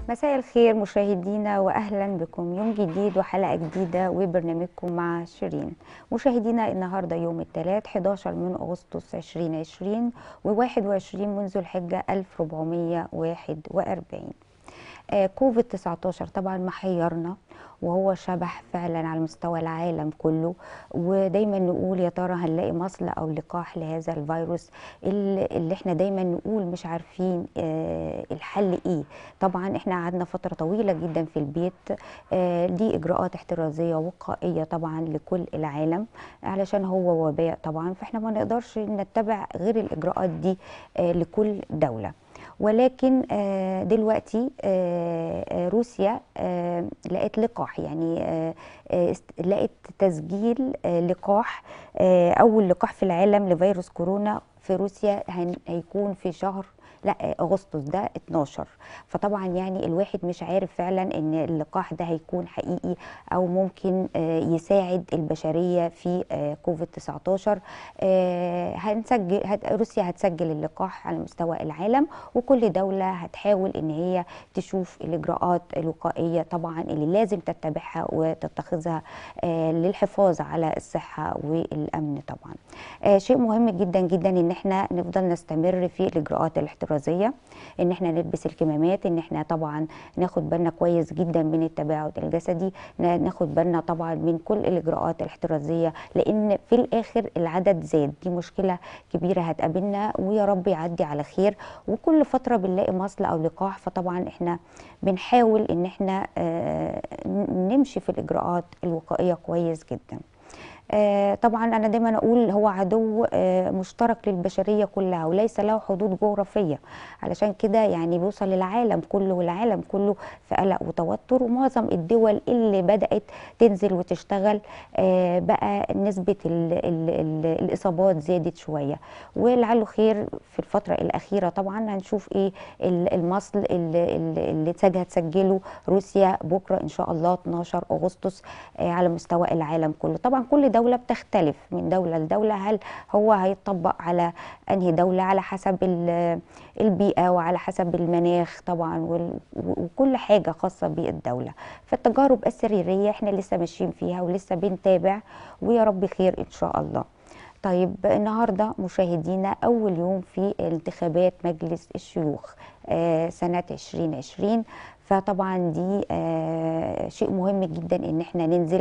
مساء الخير مشاهدينا واهلا بكم يوم جديد وحلقه جديده وبرنامجكم مع شيرين مشاهدينا النهارده يوم الثلاث 11 من اغسطس 2020 و21 منذ الحجه 1441 آه كوفيد 19 طبعا محيرنا وهو شبح فعلا على مستوى العالم كله ودايما نقول يا ترى هنلاقي مصل او لقاح لهذا الفيروس اللي, اللي احنا دايما نقول مش عارفين آه الحل ايه طبعا احنا قعدنا فتره طويله جدا في البيت آه دي اجراءات احترازيه وقائيه طبعا لكل العالم علشان هو وباء طبعا فاحنا ما نقدرش نتبع غير الاجراءات دي آه لكل دوله ولكن دلوقتي روسيا لقت لقاح يعني لقت تسجيل لقاح اول لقاح في العالم لفيروس كورونا في روسيا هيكون في شهر لا اغسطس ده 12 فطبعا يعني الواحد مش عارف فعلا ان اللقاح ده هيكون حقيقي او ممكن يساعد البشريه في كوفيد 19 هنسجل روسيا هتسجل اللقاح على مستوى العالم وكل دوله هتحاول ان هي تشوف الاجراءات الوقائيه طبعا اللي لازم تتبعها وتتخذها للحفاظ على الصحه والامن طبعا شيء مهم جدا جدا ان احنا نفضل نستمر في الاجراءات الاحترازيه الاحترازيه ان احنا نلبس الكمامات ان احنا طبعا ناخد بالنا كويس جدا من التباعد الجسدي ناخد بالنا طبعا من كل الاجراءات الاحترازيه لان في الاخر العدد زاد دي مشكله كبيره هتقابلنا ويا رب يعدي على خير وكل فتره بنلاقي مصل او لقاح فطبعا احنا بنحاول ان احنا نمشي في الاجراءات الوقائيه كويس جدا آه طبعا انا دايما اقول هو عدو آه مشترك للبشريه كلها وليس له حدود جغرافيه علشان كده يعني بيوصل للعالم كله والعالم كله في قلق وتوتر ومعظم الدول اللي بدات تنزل وتشتغل آه بقى نسبه ال ال ال الاصابات زادت شويه ولعله خير في الفتره الاخيره طبعا هنشوف ايه المصل اللي, اللي هتسجله روسيا بكره ان شاء الله 12 اغسطس على مستوى العالم كله طبعا كل دولة بتختلف من دولة لدولة هل هو هيطبق على أنهي دولة على حسب البيئة وعلى حسب المناخ طبعا وكل حاجة خاصة بالدولة فالتجارب السريرية احنا لسه ماشيين فيها ولسه بنتابع ويا رب خير إن شاء الله طيب النهارده مشاهدينا اول يوم في انتخابات مجلس الشيوخ آه سنه 2020 فطبعا دي آه شيء مهم جدا ان احنا ننزل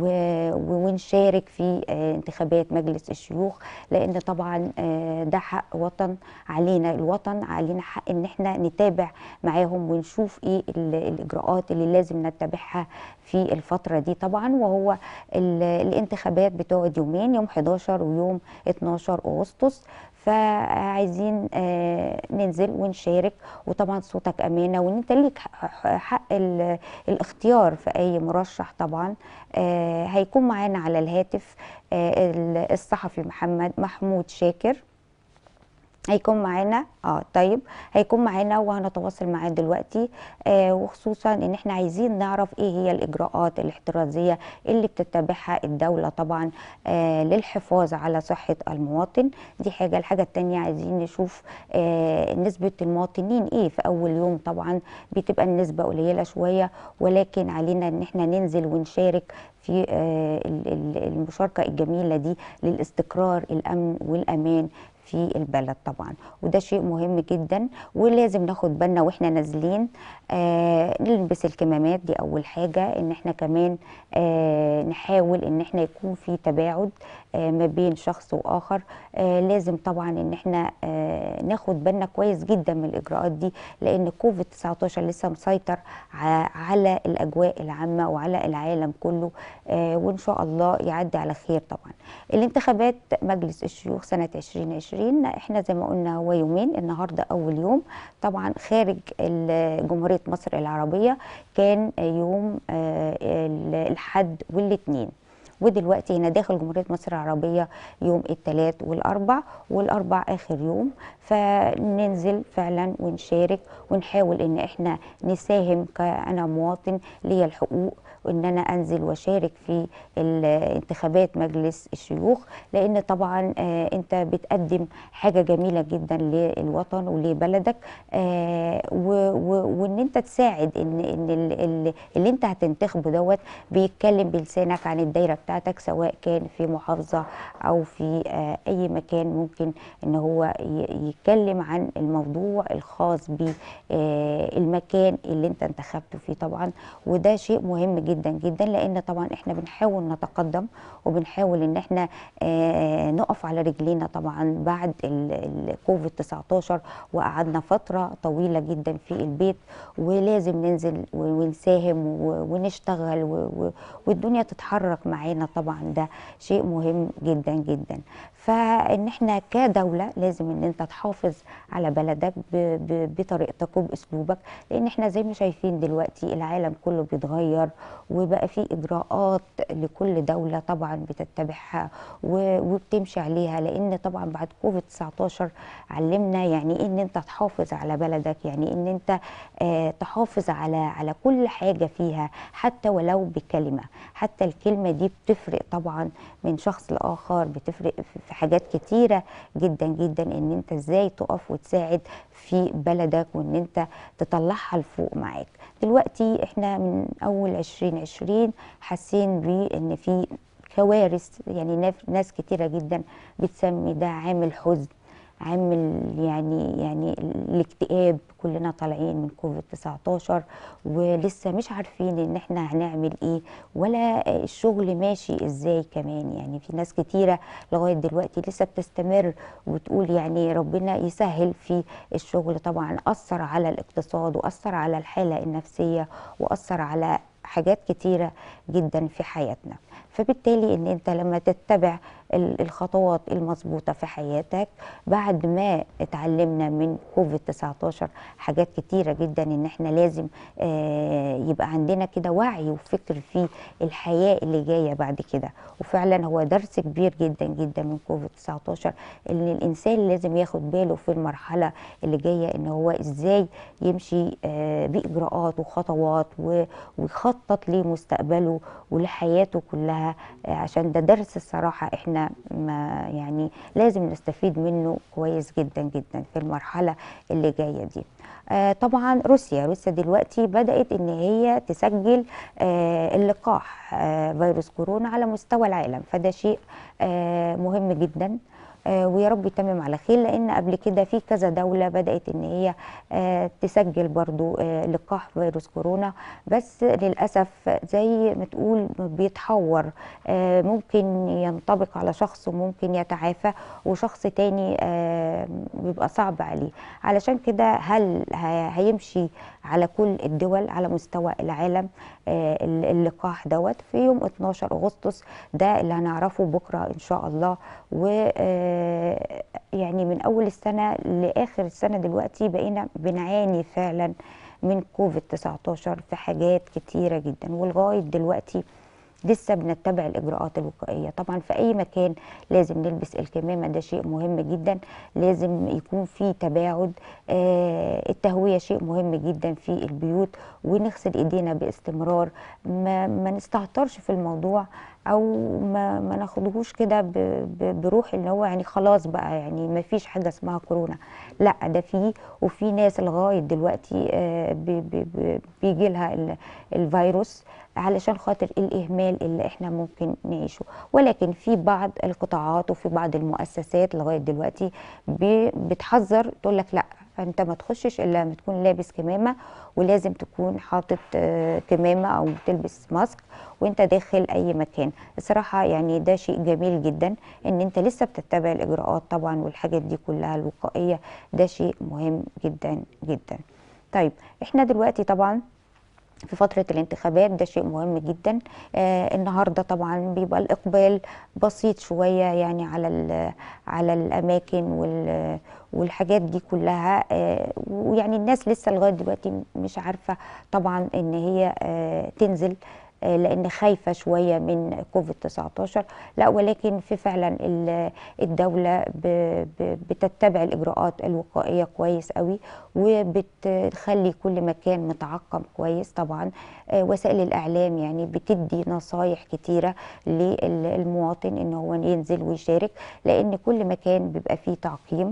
ونشارك في آه انتخابات مجلس الشيوخ لان طبعا آه ده حق وطن علينا الوطن علينا حق ان احنا نتابع معاهم ونشوف ايه الاجراءات اللي لازم نتبعها في الفتره دي طبعا وهو الانتخابات بتقعد يومين يوم 11 ويوم 12 اغسطس فعايزين آه ننزل ونشارك وطبعا صوتك امانه وان انت ليك حق الاختيار في اي مرشح طبعا آه هيكون معانا على الهاتف آه الصحفي محمد محمود شاكر هيكون معانا اه طيب هيكون معانا وهنتواصل معاه دلوقتي آه وخصوصا ان احنا عايزين نعرف ايه هي الاجراءات الاحترازيه اللي بتتبعها الدوله طبعا آه للحفاظ على صحه المواطن دي حاجه الحاجه الثانيه عايزين نشوف آه نسبه المواطنين ايه في اول يوم طبعا بتبقى النسبه قليله شويه ولكن علينا ان احنا ننزل ونشارك في المشاركه الجميله دي للاستقرار الامن والامان في البلد طبعا وده شيء مهم جدا ولازم ناخد بالنا واحنا نازلين آه نلبس الكمامات دي اول حاجه ان احنا كمان آه نحاول ان احنا يكون في تباعد آه ما بين شخص واخر آه لازم طبعا ان احنا آه ناخد بالنا كويس جدا من الاجراءات دي لان كوفيد 19 لسه مسيطر على الاجواء العامه وعلى العالم كله آه وان شاء الله يعدي على خير طبعا الانتخابات مجلس الشيوخ سنه 2020 احنا زي ما قلنا هو يومين النهارده اول يوم طبعا خارج جمهوريه مصر العربيه كان يوم الحد والاثنين ودلوقتي هنا داخل جمهوريه مصر العربيه يوم الثلاث والاربع والاربع اخر يوم فننزل فعلا ونشارك ونحاول ان احنا نساهم كأنا مواطن ليا الحقوق وان انا انزل واشارك في انتخابات مجلس الشيوخ لان طبعا آه انت بتقدم حاجه جميله جدا للوطن ولبلدك آه وان انت تساعد ان ان اللي, اللي انت هتنتخبه دوت بيتكلم بلسانك عن الدايره بتاعتك سواء كان في محافظه او في آه اي مكان ممكن ان هو يتكلم عن الموضوع الخاص بالمكان اللي انت انتخبته فيه طبعا وده شيء مهم جدا جدا جدا لان طبعا احنا بنحاول نتقدم وبنحاول ان احنا آه نقف على رجلينا طبعا بعد الكوفيد 19 وقعدنا فتره طويله جدا في البيت ولازم ننزل ونساهم ونشتغل والدنيا تتحرك معانا طبعا ده شيء مهم جدا جدا فان احنا كدوله لازم ان انت تحافظ على بلدك بطريقتك وباسلوبك لان احنا زي ما شايفين دلوقتي العالم كله بيتغير وبقى في اجراءات لكل دوله طبعا بتتبعها وبتمشي عليها لان طبعا بعد كوفيد 19 علمنا يعني ان انت تحافظ على بلدك يعني ان انت آه تحافظ على على كل حاجه فيها حتى ولو بكلمه حتى الكلمه دي بتفرق طبعا من شخص لاخر بتفرق في حاجات كتيره جدا جدا ان انت ازاي تقف وتساعد في بلدك وان انت تطلعها لفوق معاك دلوقتي احنا من اول 2020 حاسين بان في كوارث يعني ناس كتيره جدا بتسمي ده عامل حزن عامل يعني يعني الاكتئاب كلنا طالعين من كوفيد 19 ولسه مش عارفين ان احنا هنعمل ايه ولا الشغل ماشي ازاي كمان يعني في ناس كتيره لغايه دلوقتي لسه بتستمر وتقول يعني ربنا يسهل في الشغل طبعا اثر على الاقتصاد واثر على الحاله النفسيه واثر على حاجات كتيره جدا في حياتنا فبالتالي ان انت لما تتبع الخطوات المظبوطه في حياتك بعد ما اتعلمنا من كوفيد 19 حاجات كتيره جدا ان احنا لازم آه يبقى عندنا كده وعي وفكر في الحياه اللي جايه بعد كده وفعلا هو درس كبير جدا جدا من كوفيد 19 ان الانسان لازم ياخد باله في المرحله اللي جايه ان هو ازاي يمشي آه باجراءات وخطوات ويخطط لمستقبله ولحياته كلها آه عشان ده درس الصراحه احنا ما يعني لازم نستفيد منه كويس جدا جدا في المرحله اللي جايه دي آه طبعا روسيا روسيا دلوقتي بدات ان هي تسجل آه اللقاح آه فيروس كورونا على مستوى العالم فده شيء آه مهم جدا آه ويا رب يتمم على خير لان قبل كده في كذا دوله بدات ان هي آه تسجل برضو آه لقاح فيروس كورونا بس للاسف زي ما تقول بيتحور ممكن ينطبق على شخص وممكن يتعافى وشخص تاني بيبقى صعب عليه علشان كده هل هيمشي على كل الدول على مستوى العالم اللقاح دوت في يوم 12 اغسطس ده اللي هنعرفه بكره ان شاء الله و يعني من اول السنه لاخر السنه دلوقتي بقينا بنعاني فعلا من كوفيد 19 في حاجات كتيره جدا ولغايه دلوقتي لسه بنتبع الاجراءات الوقائيه طبعا في اي مكان لازم نلبس الكمامه ده شيء مهم جدا لازم يكون في تباعد آه التهويه شيء مهم جدا في البيوت ونغسل ايدينا باستمرار ما, ما نستهترش في الموضوع او ما, ما ناخدهوش كده بروح ان هو يعني خلاص بقى يعني ما فيش حاجه اسمها كورونا لا ده فيه وفي ناس لغايه دلوقتي آه بي بي بيجي لها الفيروس علشان خاطر الاهمال اللي احنا ممكن نعيشه ولكن في بعض القطاعات وفي بعض المؤسسات لغايه دلوقتي بتحذر تقول لك لا انت ما تخشش الا لما تكون لابس كمامه ولازم تكون حاطط كمامه او تلبس ماسك وانت داخل اي مكان الصراحه يعني ده شيء جميل جدا ان انت لسه بتتبع الاجراءات طبعا والحاجات دي كلها الوقائيه ده شيء مهم جدا جدا طيب احنا دلوقتي طبعا في فترة الانتخابات ده شيء مهم جدا آه النهارده طبعا بيبقى الإقبال بسيط شوية يعني على على الأماكن وال والحاجات دي كلها آه ويعني الناس لسه لغاية دلوقتي مش عارفة طبعا إن هي آه تنزل آه، لان خايفه شويه من كوفيد 19 لا ولكن في فعلا ال- الدوله ب- ب- بتتبع الاجراءات الوقائيه كويس قوي وبتخلي كل مكان متعقم كويس طبعا آه، وسائل الاعلام يعني بتدي نصايح كتيره للمواطن ان هو ينزل ويشارك لان كل مكان بيبقى فيه تعقيم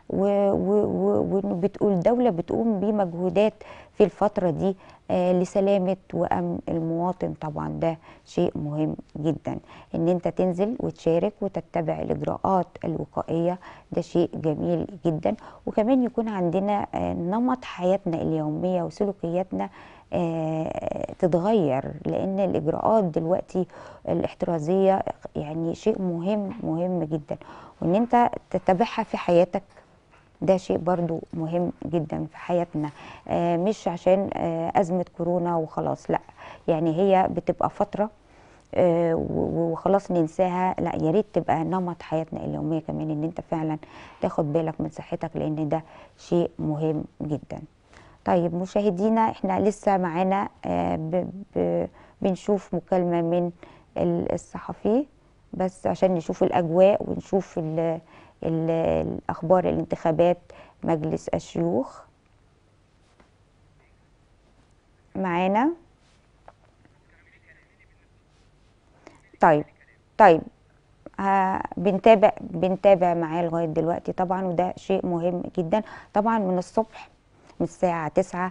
وبتقول الدولة بتقوم بمجهودات في الفترة دي آه، لسلامة وأمن المواطن طبعا ده شيء مهم جدا ان انت تنزل وتشارك وتتبع الإجراءات الوقائية ده شيء جميل جدا وكمان يكون عندنا آه، نمط حياتنا اليومية وسلوكياتنا آه، تتغير لان الاجراءات دلوقتي الاحترازيه يعني شيء مهم مهم جدا وان انت تتبعها في حياتك ده شيء برضو مهم جدا في حياتنا آه، مش عشان آه، أزمة كورونا وخلاص لا يعني هي بتبقى فترة آه، و- وخلاص ننساها لا يا ريت تبقى نمط حياتنا اليومية كمان ان انت فعلا تاخد بالك من صحتك لان ده شيء مهم جدا طيب مشاهدينا احنا لسه معانا آه، ب- ب- بنشوف مكالمة من ال- الصحفي بس عشان نشوف الأجواء ونشوف ال ال الأخبار الانتخابات مجلس الشيوخ معانا طيب طيب ها بنتابع بنتابع معاه لغايه دلوقتي طبعا وده شيء مهم جدا طبعا من الصبح من الساعه 9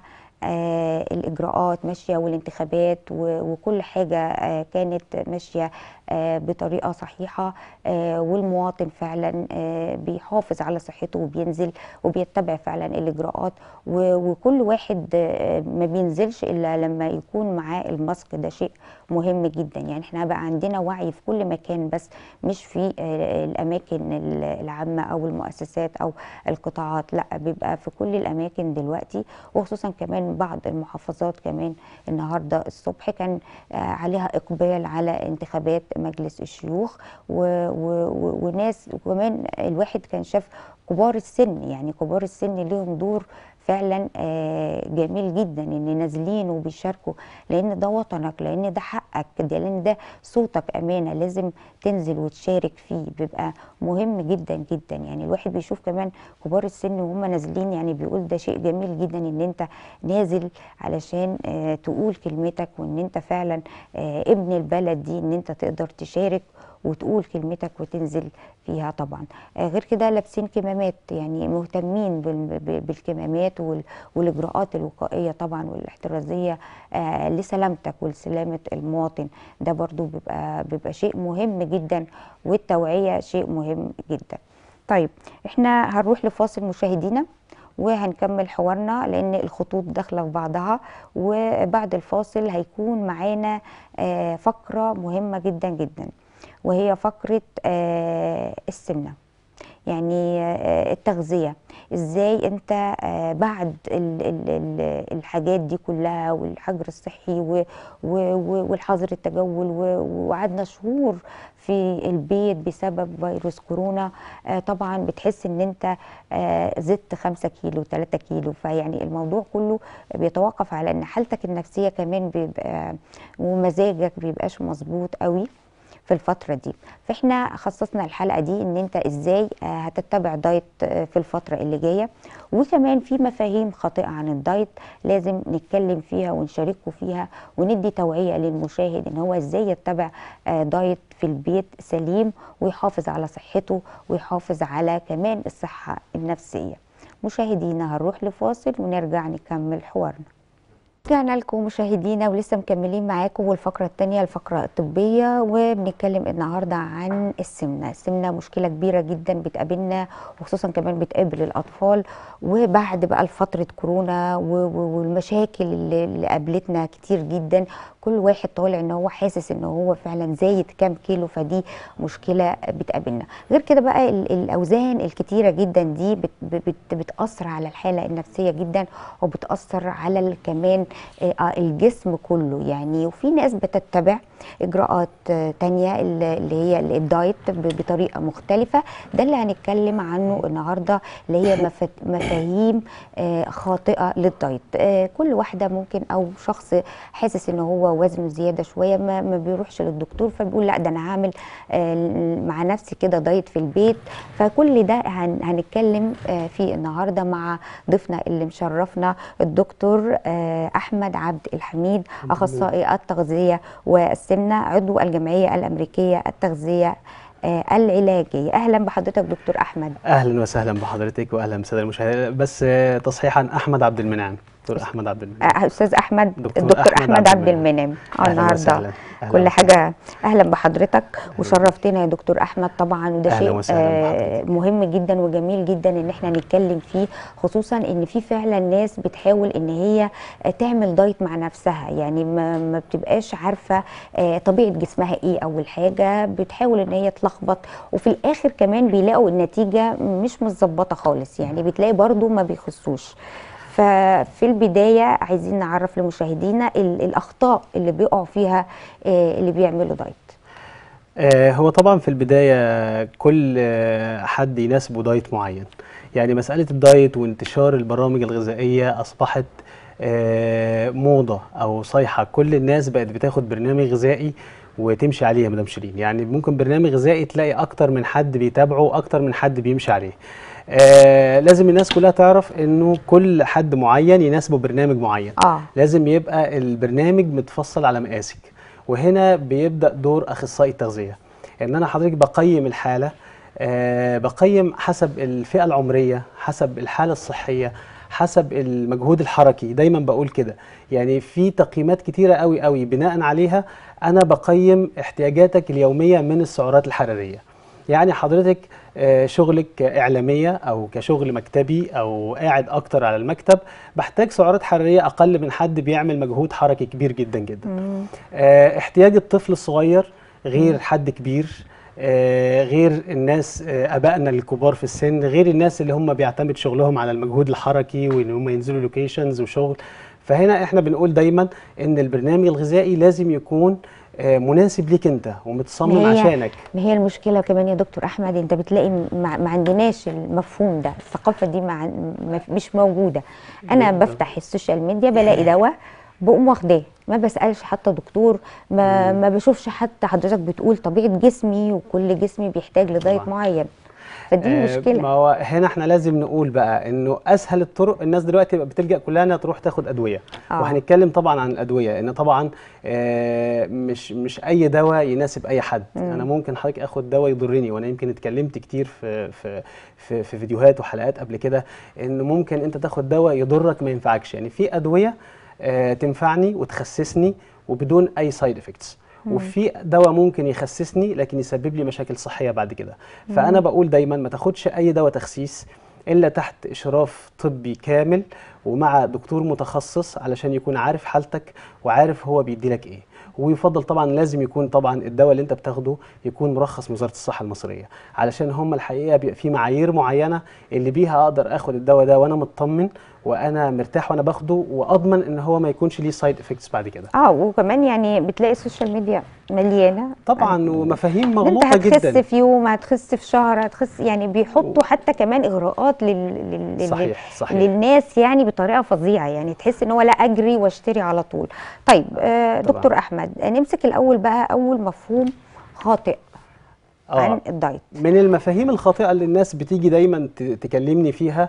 آه الاجراءات ماشيه والانتخابات و- وكل حاجه آه كانت ماشيه آه بطريقه صحيحه آه والمواطن فعلا آه بيحافظ على صحته وبينزل وبيتبع فعلا الاجراءات و- وكل واحد آه ما بينزلش الا لما يكون معاه الماسك ده شيء مهم جدا يعني احنا بقى عندنا وعي في كل مكان بس مش في آه، الاماكن ال- العامه او المؤسسات او القطاعات لا بيبقى في كل الاماكن دلوقتي وخصوصا كمان بعض المحافظات كمان النهارده الصبح كان آه، عليها اقبال على انتخابات مجلس الشيوخ و- و- و- وناس وكمان الواحد كان شاف كبار السن يعني كبار السن ليهم دور فعلا آه، جميل جدا ان نازلين وبيشاركوا لان ده وطنك لان ده حقك ده لان ده صوتك امانه لازم تنزل وتشارك فيه بيبقى مهم جدا جدا يعني الواحد بيشوف كمان كبار السن وهم نازلين يعني بيقول ده شيء جميل جدا ان انت نازل علشان آه، تقول كلمتك وان انت فعلا آه، ابن البلد دي ان انت تقدر تشارك وتقول كلمتك وتنزل فيها طبعا آه، غير كده لابسين كمامات يعني مهتمين بال- ب- بالكمامات وال- والاجراءات الوقائيه طبعا والاحترازيه آه، لسلامتك ولسلامه المواطن ده برضو بيبقى بيبقى شيء مهم جدا والتوعيه شيء مهم جدا طيب احنا هنروح لفاصل مشاهدينا وهنكمل حوارنا لان الخطوط داخله في بعضها وبعد الفاصل هيكون معانا آه، فقره مهمه جدا جدا وهي فقره آه، السمنه يعني آه، التغذيه ازاي انت آه، بعد ال- ال- ال- الحاجات دي كلها والحجر الصحي و- و- و- والحظر التجول و- وقعدنا شهور في البيت بسبب فيروس كورونا آه، طبعا بتحس ان انت آه، زدت خمسة كيلو ثلاثة كيلو فيعني الموضوع كله بيتوقف على ان حالتك النفسيه كمان بيبقى ومزاجك بيبقاش مظبوط قوي في الفترة دي فاحنا خصصنا الحلقة دي ان انت ازاي آه، هتتبع دايت آه، في الفترة اللي جاية وكمان في مفاهيم خاطئة عن الدايت لازم نتكلم فيها ونشاركه فيها وندي توعية للمشاهد ان هو ازاي يتبع آه، دايت في البيت سليم ويحافظ على صحته ويحافظ على كمان الصحة النفسية مشاهدينا هنروح لفاصل ونرجع نكمل حوارنا رجعنا لكم مشاهدينا ولسه مكملين معاكم والفقرة التانية الفقرة الطبية وبنتكلم النهاردة عن السمنة السمنة مشكلة كبيرة جدا بتقابلنا وخصوصا كمان بتقابل الأطفال وبعد بقى فترة كورونا و- و- والمشاكل اللي اللي قابلتنا كتير جدا كل واحد طالع ان هو حاسس ان هو فعلا زايد كام كيلو فدي مشكلة بتقابلنا غير كده بقى ال- الأوزان الكتيرة جدا دي بت بت بتأثر على الحالة النفسية جدا وبتأثر على ال- كمان آه، الجسم كله يعني وفي ناس بتتبع اجراءات آه، تانية اللي اللي هي الدايت ب- بطريقه مختلفه ده اللي هنتكلم عنه النهارده اللي هي مفت- مفاهيم آه، خاطئه للدايت آه، كل واحده ممكن او شخص حاسس ان هو وزنه زياده شويه ما, ما بيروحش للدكتور فبيقول لا ده انا هعمل آه، مع نفسي كده دايت في البيت فكل ده هن هنتكلم آه، فيه النهارده مع ضيفنا اللي مشرفنا الدكتور آه، احمد عبد الحميد اخصائي التغذيه والسمنه عضو الجمعيه الامريكيه التغذيه آه، العلاجيه اهلا بحضرتك دكتور احمد اهلا وسهلا بحضرتك واهلا بالساده المشاهدين بس آه، تصحيحا احمد عبد المنعم دكتور احمد عبد المنعم آه، استاذ احمد دكتور الدكتور أحمد احمد عبد عبد المنعم اه أهلاً النهارده وسهلاً. أهلاً كل وسهلاً. حاجه اهلا بحضرتك وشرفتنا يا دكتور احمد طبعا وده أهلاً شيء وسهلاً آه بحضرتك. مهم جدا وجميل جدا ان احنا نتكلم فيه خصوصا ان في فعلا ناس بتحاول ان هي آه، تعمل دايت مع نفسها يعني ما, ما بتبقاش عارفه آه طبيعه جسمها ايه اول حاجه بتحاول ان هي تلخبط وفي الاخر كمان بيلاقوا النتيجه مش متظبطه خالص يعني بتلاقي برضو ما بيخسوش ففي البدايه عايزين نعرف لمشاهدينا ال- الاخطاء اللي بيقعوا فيها آه، اللي بيعملوا دايت آه، هو طبعا في البدايه كل آه، حد يناسبه دايت معين يعني مساله الدايت وانتشار البرامج الغذائيه اصبحت آه، موضه او صيحه كل الناس بقت بتاخد برنامج غذائي وتمشي عليه يا مدام شيرين يعني ممكن برنامج غذائي تلاقي اكتر من حد بيتابعه اكتر من حد بيمشي عليه آه لازم الناس كلها تعرف انه كل حد معين يناسبه برنامج معين اه لازم يبقى البرنامج متفصل على مقاسك وهنا بيبدأ دور أخصائي التغذية إن أنا حضرتك بقيم الحالة آه بقيم حسب الفئة العمرية حسب الحالة الصحية حسب المجهود الحركي دايما بقول كده يعني في تقييمات كتيرة قوي قوي بناء عليها أنا بقيم احتياجاتك اليومية من السعرات الحرارية يعني حضرتك آه، شغلك كإعلامية أو كشغل مكتبي أو قاعد أكتر على المكتب بحتاج سعرات حرارية أقل من حد بيعمل مجهود حركي كبير جدا جدا مم. آه، احتياج الطفل الصغير غير حد كبير آه، غير الناس آه، ابائنا الكبار في السن غير الناس اللي هم بيعتمد شغلهم على المجهود الحركي وان هم ينزلوا لوكيشنز وشغل فهنا احنا بنقول دايما ان البرنامج الغذائي لازم يكون آه، مناسب ليك انت ومتصمم ما هي- عشانك ما هي المشكله كمان يا دكتور احمد انت بتلاقي ما, ما عندناش المفهوم ده الثقافه دي مع ما مش موجوده انا بالظبط. بفتح السوشيال ميديا بلاقي دواء بقوم واخداه ما بسالش حتى دكتور ما ما بشوفش حتى حضرتك بتقول طبيعه جسمي وكل جسمي بيحتاج لدايت طبعاً. معين فدي آه، المشكله ما هو هنا احنا لازم نقول بقى انه اسهل الطرق الناس دلوقتي بقى بتلجا كلها انها تروح تاخد ادويه آه. وهنتكلم طبعا عن الادويه ان طبعا آه، مش مش اي دواء يناسب اي حد مم. انا ممكن حضرتك اخد دواء يضرني وانا يمكن اتكلمت كتير في في في, في فيديوهات وحلقات قبل كده ان ممكن انت تاخد دواء يضرك ما ينفعكش يعني في ادويه آه، تنفعني وتخسسني وبدون اي سايد افكتس وفي دواء ممكن يخسسني لكن يسبب لي مشاكل صحيه بعد كده فانا بقول دايما ما تاخدش اي دواء تخسيس الا تحت اشراف طبي كامل ومع دكتور متخصص علشان يكون عارف حالتك وعارف هو بيدي لك ايه ويفضل طبعا لازم يكون طبعا الدواء اللي انت بتاخده يكون مرخص من وزاره الصحه المصريه علشان هم الحقيقه بيبقى في معايير معينه اللي بيها اقدر اخد الدواء ده وانا مطمن وانا مرتاح وانا باخده واضمن ان هو ما يكونش ليه سايد افكتس بعد كده اه وكمان يعني بتلاقي السوشيال ميديا مليانه طبعا ومفاهيم إن انت مغلوطه هتخس جدا في يوم هتخس في شهر هتخس يعني بيحطوا حتى كمان اغراءات لل... لل... لل- صحيح صحيح للناس يعني بطريقه فظيعه يعني تحس ان هو لا اجري واشتري على طول طيب آه طبعاً. دكتور احمد نمسك الاول بقى اول مفهوم خاطئ عن اه الدايت من المفاهيم الخاطئه اللي الناس بتيجي دايما ت- تكلمني فيها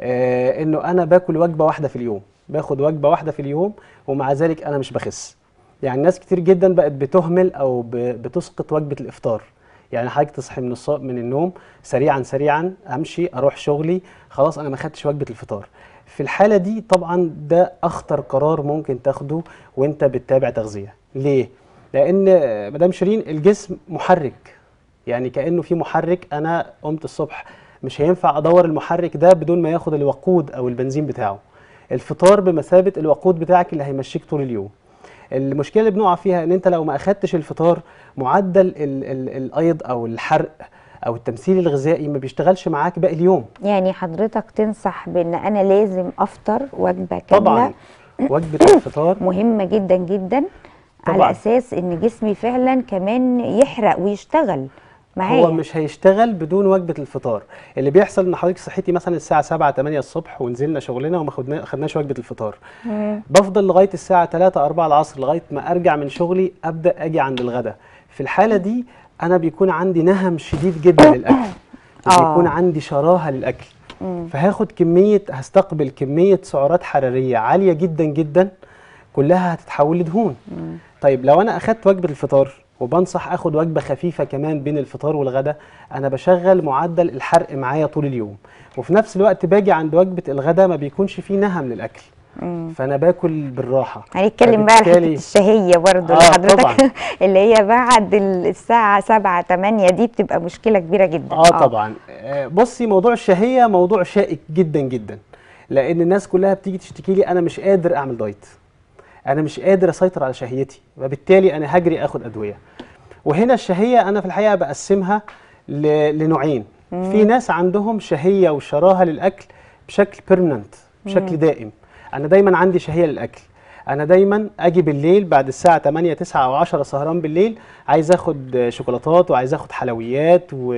آه انه انا باكل وجبه واحده في اليوم باخد وجبه واحده في اليوم ومع ذلك انا مش بخس يعني ناس كتير جدا بقت بتهمل او ب- بتسقط وجبه الافطار يعني حضرتك تصحي من الص- من النوم سريعا سريعا امشي اروح شغلي خلاص انا ما خدتش وجبه الفطار في الحاله دي طبعا ده اخطر قرار ممكن تاخده وانت بتتابع تغذيه ليه لان آه، مدام شيرين الجسم محرك يعني كانه في محرك انا قمت الصبح مش هينفع ادور المحرك ده بدون ما ياخد الوقود او البنزين بتاعه الفطار بمثابه الوقود بتاعك اللي هيمشيك طول اليوم المشكله اللي بنقع فيها ان انت لو ما اخدتش الفطار معدل ال ال الايض او الحرق او التمثيل الغذائي ما بيشتغلش معاك باقي اليوم يعني حضرتك تنصح بان انا لازم افطر وجبه كامله طبعا وجبه الفطار مهمه جدا جدا على طبعاً. اساس ان جسمي فعلا كمان يحرق ويشتغل معايا هو مش هيشتغل بدون وجبه الفطار اللي بيحصل ان حضرتك صحيتي مثلا الساعه 7 8 الصبح ونزلنا شغلنا وما خدنا خدناش وجبه الفطار مم. بفضل لغايه الساعه 3 4 العصر لغايه ما ارجع من شغلي ابدا اجي عند الغداء في الحاله دي انا بيكون عندي نهم شديد جدا للاكل آه. وبيكون عندي شراهه للاكل مم. فهاخد كميه هستقبل كميه سعرات حراريه عاليه جدا جدا كلها هتتحول لدهون مم. طيب لو انا اخدت وجبه الفطار وبنصح اخد وجبه خفيفه كمان بين الفطار والغداء انا بشغل معدل الحرق معايا طول اليوم وفي نفس الوقت باجي عند وجبه الغداء ما بيكونش فيه نهم للاكل مم. فانا باكل بالراحه هنتكلم بقى على حته فبالتالي- الشهيه برضو آه، اللي حضرتك طبعاً. اللي هي بعد الساعه 7 8 دي بتبقى مشكله كبيره جدا اه طبعا آه، بصي موضوع الشهيه موضوع شائك جدا جدا لان الناس كلها بتيجي تشتكي لي انا مش قادر اعمل دايت انا مش قادر اسيطر على شهيتي وبالتالي انا هجري اخد ادويه وهنا الشهيه انا في الحقيقه بقسمها ل- لنوعين في ناس عندهم شهيه وشراهه للاكل بشكل بيرمننت بشكل دائم انا دايما عندي شهيه للاكل انا دايما اجي بالليل بعد الساعه 8 9 او 10 سهران بالليل عايز اخد شوكولاتات وعايز اخد حلويات و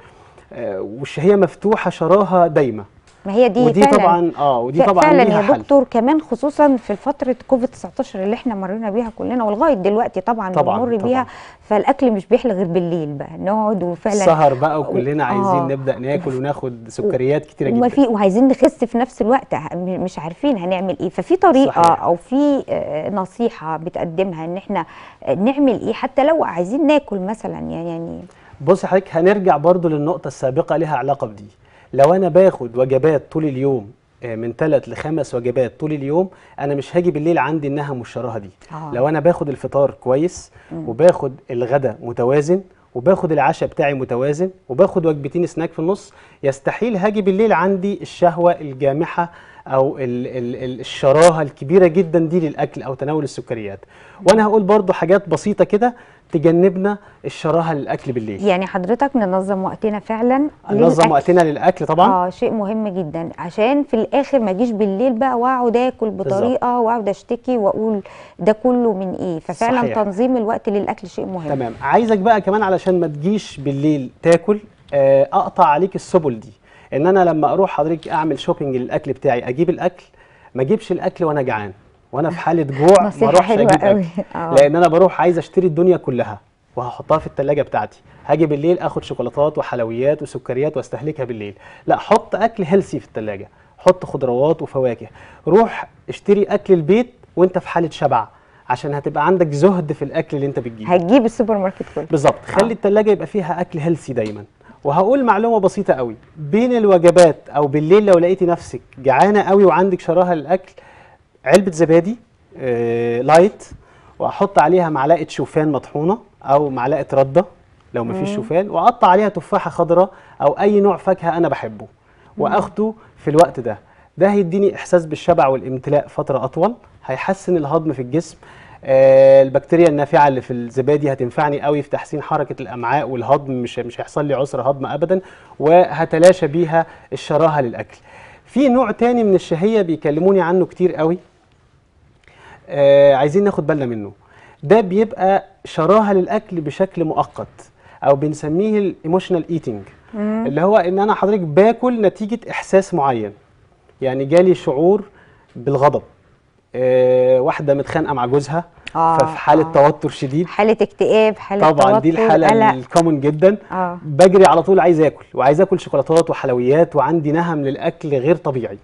آه، والشهيه مفتوحه شراهه دايمه ما هي دي ودي فعلا طبعا اه ودي ف- طبعا فعلا ليها يا حل دكتور كمان خصوصا في فتره كوفيد 19 اللي احنا مرينا بيها كلنا ولغايه دلوقتي طبعا, طبعاً، بنمر طبعاً. بيها فالاكل مش بيحلى غير بالليل بقى نقعد وفعلا سهر بقى وكلنا آه. عايزين نبدا ناكل وناخد سكريات كتيره وما جدا في وعايزين نخس في نفس الوقت ه- م- مش عارفين هنعمل ايه ففي طريقه صحيح. او في آه، نصيحه بتقدمها ان احنا آه، نعمل ايه حتى لو عايزين ناكل مثلا يعني يعني بص حضرتك هنرجع برضو للنقطة السابقة لها علاقة بدي لو أنا باخد وجبات طول اليوم آه، من ثلاث لخمس وجبات طول اليوم أنا مش هاجي بالليل عندي النهم والشراهة دي آه. لو أنا باخد الفطار كويس وباخد الغداء متوازن وباخد العشاء بتاعي متوازن وباخد وجبتين سناك في النص يستحيل هاجي بالليل عندي الشهوة الجامحة أو ال ال ال الشراهة الكبيرة جدا دي للأكل أو تناول السكريات وأنا هقول برضو حاجات بسيطة كده تجنبنا الشراهة للأكل بالليل يعني حضرتك ننظم وقتنا فعلا ننظم للأكل. وقتنا للاكل طبعا اه شيء مهم جدا عشان في الاخر ما اجيش بالليل بقى واقعد اكل بطريقه واقعد اشتكي واقول ده كله من ايه ففعلا صحيح. تنظيم الوقت للاكل شيء مهم تمام عايزك بقى كمان علشان ما تجيش بالليل تاكل آه، اقطع عليك السبل دي ان انا لما اروح حضرتك اعمل شوبينج للاكل بتاعي اجيب الاكل ما اجيبش الاكل وانا جعان وانا في حاله جوع ما نصيحة اروحش حلوة اجيب قوي. اكل آه. لان انا بروح عايز اشتري الدنيا كلها وهحطها في التلاجة بتاعتي هاجي بالليل اخد شوكولاتات وحلويات وسكريات واستهلكها بالليل لا حط اكل هيلسي في التلاجة حط خضروات وفواكه روح اشتري اكل البيت وانت في حاله شبع عشان هتبقى عندك زهد في الاكل اللي انت بتجيبه هتجيب السوبر ماركت كله بالظبط خلي التلاجة يبقى فيها اكل هيلسي دايما وهقول معلومه بسيطه قوي بين الوجبات او بالليل لو لقيتي نفسك جعانه قوي وعندك شراهه للاكل علبه زبادي آه لايت واحط عليها معلقه شوفان مطحونه او معلقه رده لو مفيش شوفان واقطع عليها تفاحه خضراء او اي نوع فاكهه انا بحبه واخده في الوقت ده ده هيديني احساس بالشبع والامتلاء فتره اطول هيحسن الهضم في الجسم آه، البكتيريا النافعه اللي في الزبادي هتنفعني قوي في تحسين حركه الامعاء والهضم مش مش هيحصل لي عسر هضم ابدا وهتلاشى بيها الشراهه للاكل في نوع تاني من الشهيه بيكلموني عنه كتير قوي آه عايزين ناخد بالنا منه ده بيبقى شراهه للاكل بشكل مؤقت او بنسميه الايموشنال ايتنج اللي هو ان انا حضرتك باكل نتيجه احساس معين يعني جالي شعور بالغضب آه واحده متخانقه مع جوزها آه، ففي حاله آه. توتر شديد حاله اكتئاب حاله طبعا دي توتر، الحاله قلق. الكومن جدا اه بجري على طول عايز اكل وعايز اكل شوكولاتات وحلويات وعندي نهم للاكل غير طبيعي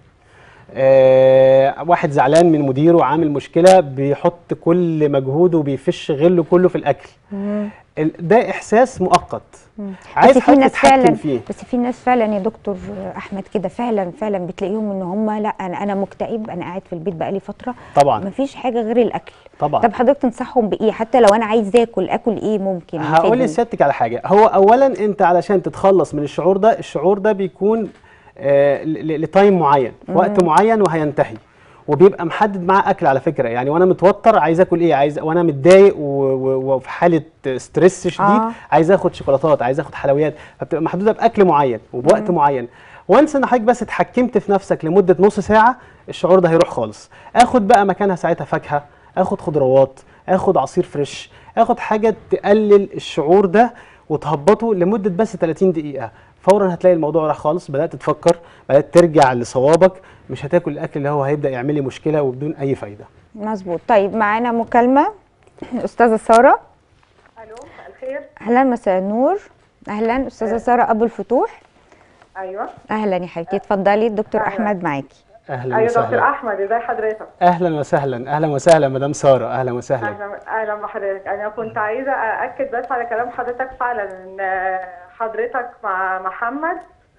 آه واحد زعلان من مديره عامل مشكله بيحط كل مجهوده وبيفش غله كله في الاكل مم. ال- ده احساس مؤقت مم. عايز بس في حضرتك ناس تتحكم فعلا فيه بس في ناس فعلا يا دكتور احمد كده فعلا فعلا بتلاقيهم ان هم لا انا انا مكتئب انا قاعد في البيت بقالي فتره طبعا مفيش حاجه غير الاكل طبعا طب حضرتك تنصحهم بايه حتى لو انا عايز اكل اكل ايه ممكن هقول يفيدني؟ لسيادتك على حاجه هو اولا انت علشان تتخلص من الشعور ده الشعور ده بيكون آه ل- ل- لتايم معين في وقت معين وهينتهي وبيبقى محدد معاه اكل على فكره يعني وانا متوتر عايز اكل ايه عايز وانا متضايق و- و- وفي حاله ستريس شديد آه. عايز اخد شوكولاتات عايز اخد حلويات فبتبقى محدوده باكل معين وبوقت معين وانس ان حضرتك بس اتحكمت في نفسك لمده نص ساعه الشعور ده هيروح خالص اخد بقى مكانها ساعتها فاكهه اخد خضروات اخد عصير فريش اخد حاجه تقلل الشعور ده وتهبطه لمده بس 30 دقيقه فورا هتلاقي الموضوع راح خالص بدات تفكر بدات ترجع لصوابك مش هتاكل الاكل اللي هو هيبدا يعمل لي مشكله وبدون اي فايده مظبوط طيب معانا مكالمه استاذه ساره الو مساء الخير اهلا مساء النور اهلا استاذه ساره ابو الفتوح ايوه اهلا يا حبيبتي اتفضلي الدكتور أهلاً. احمد معاكي اهلا ايوه دكتور وسهلا احمد ازي حضرتك اهلا وسهلا اهلا وسهلا مدام ساره اهلا وسهلا اهلا اهلا بحضرتك انا كنت عايزه ااكد بس على كلام حضرتك فعلا ان حضرتك مع محمد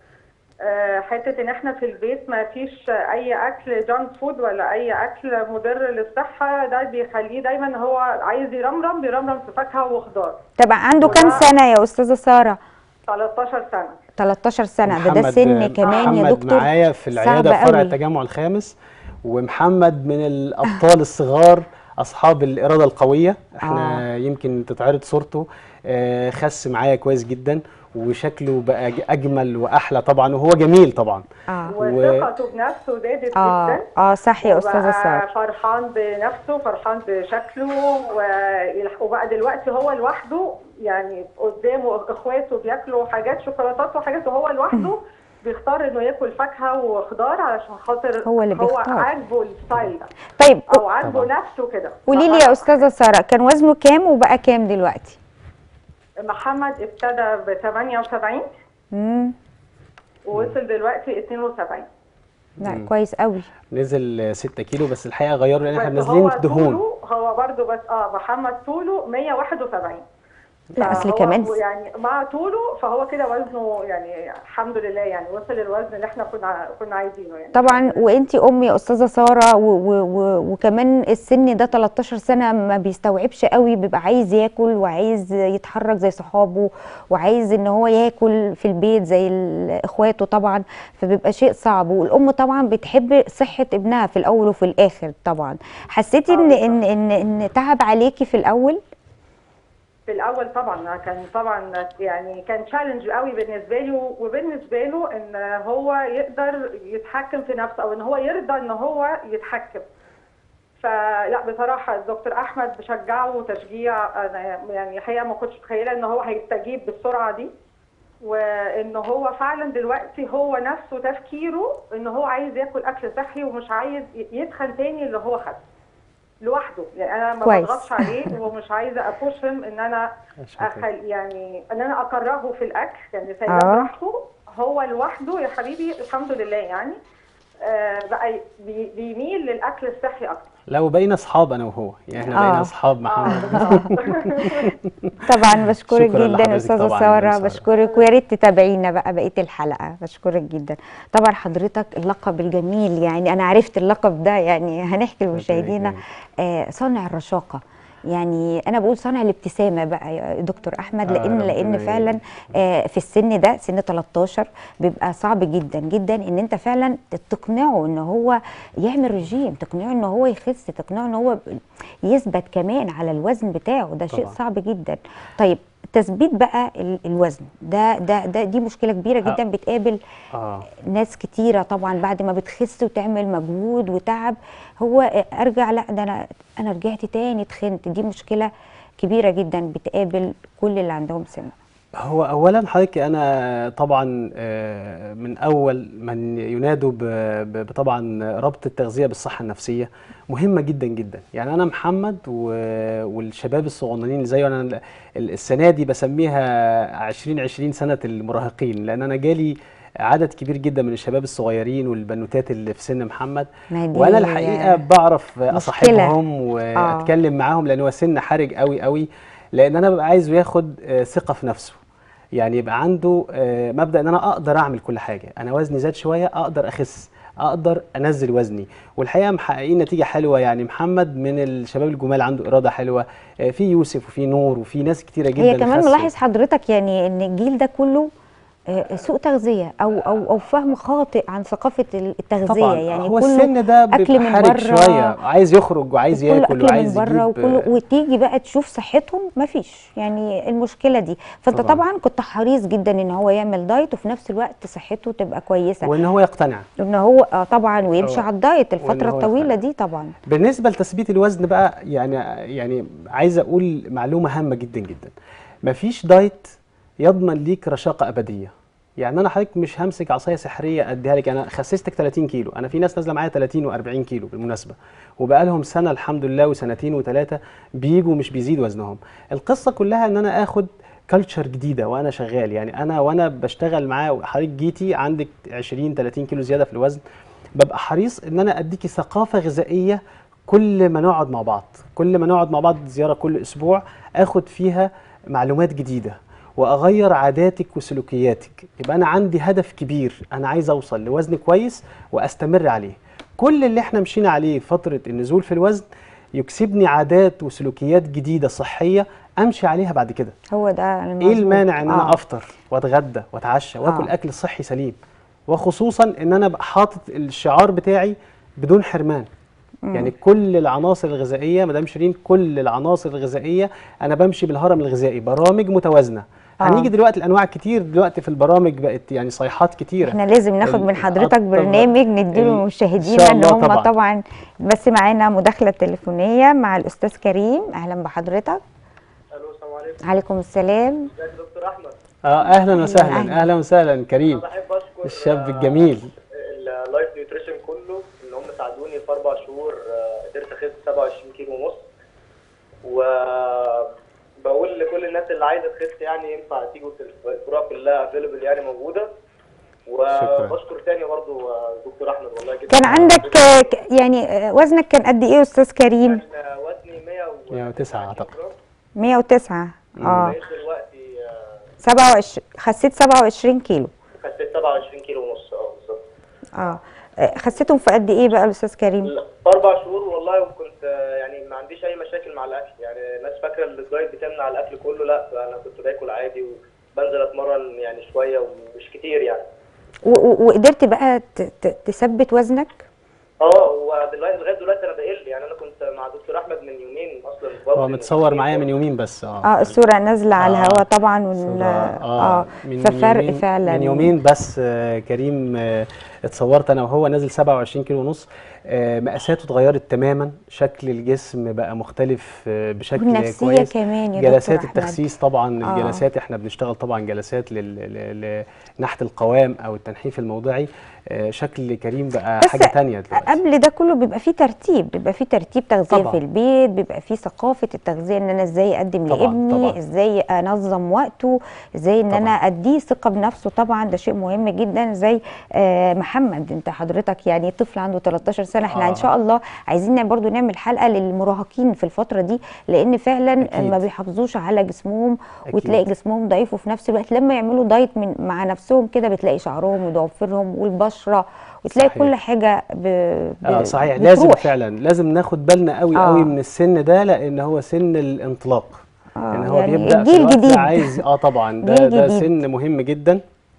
آه، حته ان احنا في البيت ما فيش اي اكل جانك فود ولا اي اكل مضر للصحه ده بيخليه دايما هو عايز يرمرم بيرمرم في فاكهه وخضار طبعا عنده كام وده- سنه يا استاذه ساره 13 سنه 13 سنه ده ده محمد- سن كمان يا محمد دكتور معايا في العياده صعب في فرع قوي. التجمع الخامس ومحمد من الابطال الصغار اصحاب الاراده القويه احنا آه. آه. يمكن تتعرض صورته آه، خس معايا كويس جدا وشكله بقى ج- اجمل واحلى طبعا وهو جميل طبعا اه وثقته بنفسه زادت اه جدا اه صح يا استاذه وبقى ساره فرحان بنفسه فرحان بشكله و- وبقى دلوقتي هو لوحده يعني قدامه اخواته بياكلوا حاجات شوكولاتات وحاجات وهو لوحده بيختار انه ياكل فاكهه وخضار علشان خاطر هو اللي هو بيختار. عاجبه الستايل ده طيب او عاجبه طبعا. نفسه كده قولي لي يا استاذه ساره كان وزنه كام وبقى كام دلوقتي محمد ابتدى ب 78 امم ووصل دلوقتي 72 لا كويس قوي نزل 6 كيلو بس الحقيقه غيروا لان احنا بس نازلين هو في دهون طوله هو برضو بس اه محمد طوله 171 لا اصل فهو كمان يعني مع طوله فهو كده وزنه يعني الحمد لله يعني وصل الوزن اللي احنا كنا كنا عايزينه يعني طبعا وانتي ام يا استاذه ساره و و و وكمان السن ده 13 سنه ما بيستوعبش قوي بيبقى عايز ياكل وعايز يتحرك زي صحابه وعايز ان هو ياكل في البيت زي ال- اخواته طبعا فبيبقى شيء صعب والام طبعا بتحب صحه ابنها في الاول وفي الاخر طبعا حسيتي ان آه، ان ان ان تعب عليكي في الاول في الاول طبعا كان طبعا يعني كان تشالنج قوي بالنسبه لي وبالنسبه له ان هو يقدر يتحكم في نفسه او ان هو يرضى ان هو يتحكم فلا بصراحه الدكتور احمد بشجعه تشجيع انا يعني الحقيقه ما كنتش متخيله ان هو هيستجيب بالسرعه دي وان هو فعلا دلوقتي هو نفسه تفكيره ان هو عايز ياكل اكل صحي ومش عايز يتخن تاني اللي هو خده لوحده يعني انا ما كويس. بضغطش عليه ومش عايزه ابوشهم ان انا أخل يعني ان انا اكرهه في الاكل يعني سايباه آه. براحته هو لوحده يا حبيبي الحمد لله يعني آه بقى بي- بيميل للاكل الصحي اكتر لو بقينا اصحاب انا وهو يعني احنا آه. بقينا اصحاب اه محمد بالظبط. طبعا بشكرك شكراً جدا لحضرتك استاذه طبعاً ساره يا سارة. بشكرك ويا ريت تتابعينا بقى بقيه الحلقه بشكرك جدا طبعا حضرتك اللقب الجميل يعني انا عرفت اللقب ده يعني هنحكي لمشاهدينا يكرمك. آه صانع الرشاقه يعني انا بقول صانع الابتسامه بقى يا دكتور احمد آه، لان ربنا لان فعلا يعينك. آه في السن ده سن 13 بيبقى صعب جدا جدا ان انت فعلا تقنعه ان هو يعمل رجيم تقنعه ان هو يخس تقنعه ان هو يثبت كمان على الوزن بتاعه ده شيء طبعاً. صعب جدا طيب تثبيت بقى ال- الوزن ده ده ده دي مشكله كبيره آه. جدا بتقابل اه ناس كتيره طبعا بعد ما بتخس وتعمل مجهود وتعب هو ارجع لا ده انا انا رجعت تاني تخنت دي مشكله كبيره جدا بتقابل كل اللي عندهم سمنه هو اولا حضرتك انا طبعا آه، من اول من ينادوا ب- ب- بطبعا ربط التغذيه بالصحه النفسيه مهمه جدا جدا يعني انا محمد و- والشباب الصغننين اللي زي انا ال- السنه دي بسميها 2020 سنه المراهقين لان انا جالي عدد كبير جدا من الشباب الصغيرين والبنوتات اللي في سن محمد ما دي وانا الحقيقه بعرف اصاحبهم آه. واتكلم معاهم لان هو سن حرج قوي قوي لان انا ببقى عايزه ياخد آه، ثقه في نفسه يعني يبقى عنده آه، مبدا ان انا اقدر اعمل كل حاجه انا وزني زاد شويه اقدر اخس اقدر انزل وزني والحقيقه محققين نتيجه حلوه يعني محمد من الشباب الجمال عنده اراده حلوه آه، في يوسف وفي نور وفي ناس كتيره جدا هي كمان خسوا. ملاحظ حضرتك يعني ان الجيل ده كله آه، سوء تغذيه او او او فهم خاطئ عن ثقافه التغذيه طبعا يعني هو كله السن ده أكل بيبقى من حرج بره، شويه عايز يخرج وعايز كله ياكل اكل وعايز من بره يجيب وكله وتيجي بقى تشوف صحتهم مفيش يعني المشكله دي فانت طبعاً. طبعا, كنت حريص جدا ان هو يعمل دايت وفي نفس الوقت صحته تبقى كويسه وان هو يقتنع ان هو آه طبعا ويمشي هو- على الدايت وإن الفتره هو الطويله يقتنع. دي طبعا بالنسبه لتثبيت الوزن بقى يعني يعني عايز اقول معلومه هامه جدا جدا مفيش دايت يضمن ليك رشاقه ابديه يعني انا حضرتك مش همسك عصايه سحريه اديها لك انا خسستك 30 كيلو انا في ناس نازله معايا 30 و40 كيلو بالمناسبه وبقى لهم سنه الحمد لله وسنتين وثلاثه بيجوا مش بيزيد وزنهم القصه كلها ان انا اخد كلتشر جديده وانا شغال يعني انا وانا بشتغل معاه حضرتك جيتي عندك 20 30 كيلو زياده في الوزن ببقى حريص ان انا اديكي ثقافه غذائيه كل ما نقعد مع بعض كل ما نقعد مع بعض زياره كل اسبوع اخد فيها معلومات جديده واغير عاداتك وسلوكياتك يبقى انا عندي هدف كبير انا عايز اوصل لوزن كويس واستمر عليه كل اللي احنا مشينا عليه فتره النزول في الوزن يكسبني عادات وسلوكيات جديده صحيه امشي عليها بعد كده هو ده ايه المظبوط. المانع ان انا آه. افطر واتغدى واتعشى واكل آه. اكل صحي سليم وخصوصا ان انا ابقى حاطط الشعار بتاعي بدون حرمان يعني كل العناصر الغذائيه مدام شيرين كل العناصر الغذائيه انا بمشي بالهرم الغذائي برامج متوازنه آه. هنيجي دلوقتي الانواع كتير دلوقتي في البرامج بقت يعني صيحات كتيره احنا لازم ناخد ال- من حضرتك طبعاً. برنامج نديله ال- لمشاهدينا إن شاء ان الله هم طبعاً. طبعا بس معانا مداخله تليفونيه مع الاستاذ كريم اهلا بحضرتك الو السلام عليكم عليكم السلام ازيك يا دكتور احمد اه اهلا أهلاً. وسهلا اهلا وسهلا كريم انا بحب اشكر الشاب آه، الجميل اللايف نيوتريشن كله ان هم ساعدوني في اربع شهور آه، قدرت اخس 27 كيلو ونص وبقول لكل الناس اللي عايزه تخس يعني ينفع تيجوا الفروع كلها افيلبل يعني موجوده شكراً. وبشكر تاني برضو آه، دكتور احمد والله جدا كان عندك آه، ك- يعني آه، وزنك كان قد ايه يا استاذ كريم كان آه، وزني 109 109 أعتقد. جرام. 109 اه بقيت دلوقتي آه، 27 خسيت 27 كيلو خسيت 27 كيلو ونص اه بالظبط اه آه، خسيتهم في قد ايه بقى الاستاذ كريم لا، في اربع شهور والله وكنت آه، يعني ما عنديش اي مشاكل مع الاكل يعني الناس فاكره ان الدايت بتمنع الاكل كله لا انا كنت باكل عادي وبنزل اتمرن يعني شويه ومش كتير يعني و- و- وقدرت بقى ت- ت- تثبت وزنك اه ودلوقتي لغايه دلوقتي انا بقل يعني انا كنت مع دكتور احمد من يومين اصلا هو بوزن متصور معايا من يومين بس اه اه الصوره نازله على آه. الهواء طبعا وال صورة- اه من ففرق من يومين فعلا من يومين بس آه كريم آه اتصورت انا وهو نازل 27 كيلو ونص آه مقاساته اتغيرت تماما شكل الجسم بقى مختلف آه بشكل والنفسيه كويس كمان يا جلسات دكتور أحمد. التخسيس طبعا آه. الجلسات احنا بنشتغل طبعا جلسات لل- ل- لنحت القوام او التنحيف الموضعي آه شكل كريم بقى بس حاجه تانية دلوقتي قبل ده كله بيبقى فيه ترتيب بيبقى فيه ترتيب تغذيه طبعاً. في البيت بيبقى فيه ثقافه التغذيه ان انا ازاي اقدم طبعاً، لابني طبعاً. ازاي انظم وقته ازاي ان طبعاً. انا اديه ثقه بنفسه طبعا ده شيء مهم جدا زي آه محمد انت حضرتك يعني طفل عنده 13 سنه احنا آه. ان شاء الله عايزين برضو نعمل حلقه للمراهقين في الفتره دي لان فعلا أكيد. ما بيحافظوش على جسمهم أكيد. وتلاقي جسمهم ضعيف وفي نفس الوقت لما يعملوا دايت من مع نفسهم كده بتلاقي شعرهم وضوافرهم والبشره وتلاقي صحيح. كل حاجه ب... ب... اه صحيح لازم بتروح. فعلا لازم ناخد بالنا قوي آه. قوي من السن ده لان هو سن الانطلاق آه، يعني هو يعني بيبدا في جيل الوقت جديد. ده عايز اه طبعا ده جيل ده جديد. سن مهم جدا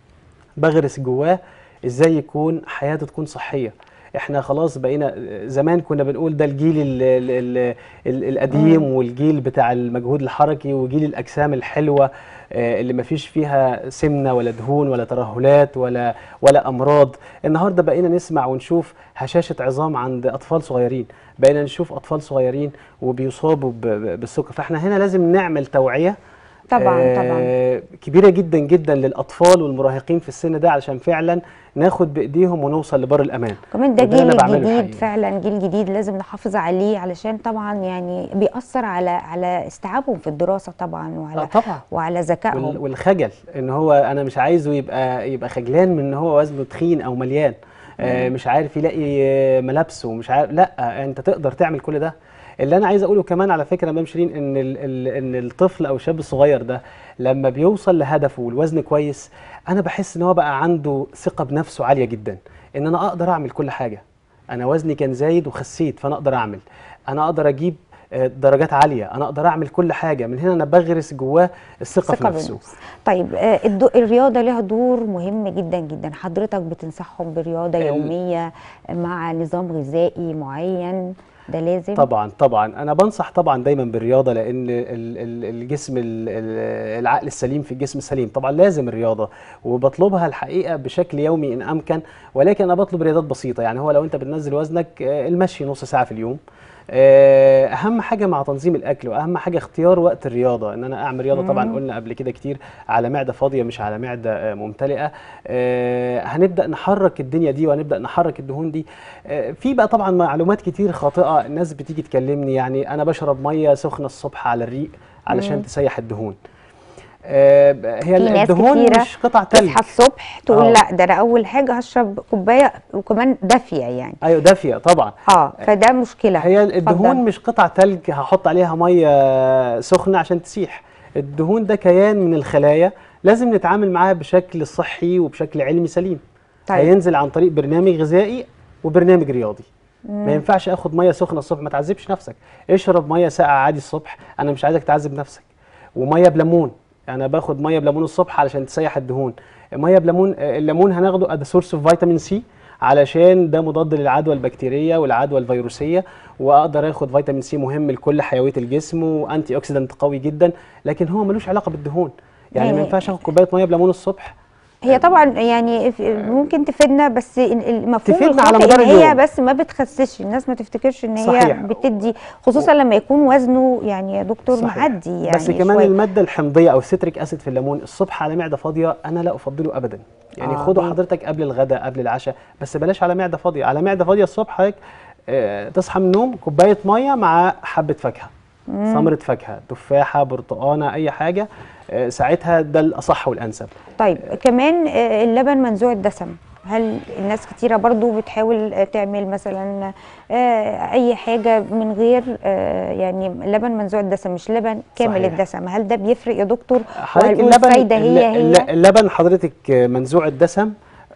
بغرس جواه ازاي يكون حياته تكون صحيه احنا خلاص بقينا زمان كنا بنقول ده الجيل ال ال ال ال القديم والجيل بتاع المجهود الحركي وجيل الاجسام الحلوه آه، اللي ما فيش فيها سمنه ولا دهون ولا ترهلات ولا ولا امراض النهارده بقينا نسمع ونشوف هشاشه عظام عند اطفال صغيرين بقينا نشوف اطفال صغيرين وبيصابوا ب- ب- بالسكر فاحنا هنا لازم نعمل توعيه طبعاً، آه، كبيره جدا جدا للاطفال والمراهقين في السن ده علشان فعلا ناخد بايديهم ونوصل لبر الامان كمان ده وده اللي جيل أنا بعمله جديد الحقيقة. فعلا جيل جديد لازم نحافظ عليه علشان طبعا يعني بيأثر على على استيعابهم في الدراسة طبعا وعلى آه طبعا وعلى وال- ذكائهم والخجل ان هو انا مش عايزه يبقى يبقى خجلان من ان هو وزنه تخين او مليان آه مش عارف يلاقي آه، ملابسه مش عارف لا آه، انت تقدر تعمل كل ده اللي انا عايز اقوله كمان على فكره يا مدام شيرين ان ال ال ان الطفل او الشاب الصغير ده لما بيوصل لهدفه والوزن كويس انا بحس ان هو بقى عنده ثقه بنفسه عاليه جدا ان انا اقدر اعمل كل حاجه انا وزني كان زايد وخسيت فانا اقدر اعمل انا اقدر اجيب آه، درجات عاليه انا اقدر اعمل كل حاجه من هنا انا بغرس جواه الثقه في ثقة نفسه بالنفس. طيب آه، الدو- الرياضة لها دور مهم جدا جدا حضرتك بتنصحهم برياضة ال- يومية مع نظام غذائي معين ده لازم طبعا طبعا انا بنصح طبعا دايما بالرياضه لان ال- ال- الجسم ال- ال- العقل السليم في الجسم السليم طبعا لازم الرياضه وبطلبها الحقيقه بشكل يومي ان امكن ولكن انا بطلب رياضات بسيطه يعني هو لو انت بتنزل وزنك آه، المشي نص ساعه في اليوم آه، اهم حاجه مع تنظيم الاكل واهم حاجه اختيار وقت الرياضه ان انا اعمل رياضه طبعا قلنا قبل كده كتير على معده فاضيه مش على معده آه، ممتلئه آه، هنبدا نحرك الدنيا دي وهنبدا نحرك الدهون دي آه، في بقى طبعا معلومات كتير خاطئه الناس بتيجي تكلمني يعني انا بشرب ميه سخنه الصبح على الريق علشان تسيح الدهون آه، هي في ناس الدهون كتيرة مش قطع تلج تصحى الصبح تقول آه. لا ده انا اول حاجة هشرب كوباية وكمان دافية يعني ايوه دافيه طبعا اه فده مشكلة هي الدهون اتفضل. مش قطع تلج هحط عليها ميه سخنه عشان تسيح الدهون ده كيان من الخلايا لازم نتعامل معاه بشكل صحي وبشكل علمي سليم طيب. هينزل عن طريق برنامج غذائي وبرنامج رياضي ما ينفعش اخد ميه سخنه الصبح ما تعذبش نفسك اشرب ميه ساقعه عادي الصبح انا مش عايزك تعذب نفسك وميه بليمون انا باخد ميه بليمون الصبح علشان تسيح الدهون ميه بليمون آه، الليمون هناخده ده سورس اوف فيتامين سي علشان ده مضاد للعدوى البكتيريه والعدوى الفيروسيه واقدر اخد فيتامين سي مهم لكل حيويه الجسم وانتي اوكسيدنت قوي جدا لكن هو ملوش علاقه بالدهون يعني ما يعني- ينفعش اخد كوبايه ميه بليمون الصبح هي طبعا يعني ف- ممكن تفيدنا بس ال- المفهوم تفيدنا على الخاطئ مدار ان هي اليوم. بس ما بتخسسش الناس ما تفتكرش ان هي صحيح. بتدي خصوصا لما يكون وزنه يعني يا دكتور صحيح. معدي يعني بس كمان شوية. الماده الحمضيه او السيتريك اسيد في الليمون الصبح على معده فاضيه انا لا افضله ابدا يعني آه، خده ليه؟ حضرتك قبل الغداء قبل العشاء بس بلاش على معده فاضيه على معده فاضيه الصبح حضرتك آه، تصحى من النوم كوبايه ميه مع حبه فاكهه ثمره فاكهه تفاحه برتقانه اي حاجه آه، ساعتها ده الاصح والانسب طيب كمان آه، اللبن منزوع الدسم هل الناس كتيرة برضو بتحاول آه، تعمل مثلا آه، أي حاجة من غير آه، يعني لبن منزوع الدسم مش لبن كامل صحيح. الدسم هل ده بيفرق يا دكتور حضرتك وهل الفايدة هي الل- هي اللبن حضرتك منزوع الدسم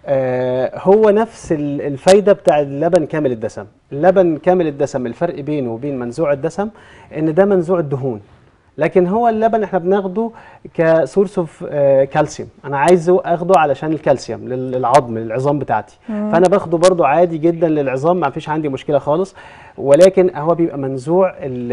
آه، هو نفس ال- الفايده بتاع اللبن كامل الدسم اللبن كامل الدسم الفرق بينه وبين منزوع الدسم ان ده منزوع الدهون لكن هو اللبن احنا بناخده كسورس اوف كالسيوم انا عايزه اخده علشان الكالسيوم لل- للعظم للعظام بتاعتي فانا باخده برضو عادي جدا للعظام ما فيش عندي مشكله خالص ولكن هو بيبقى منزوع ال-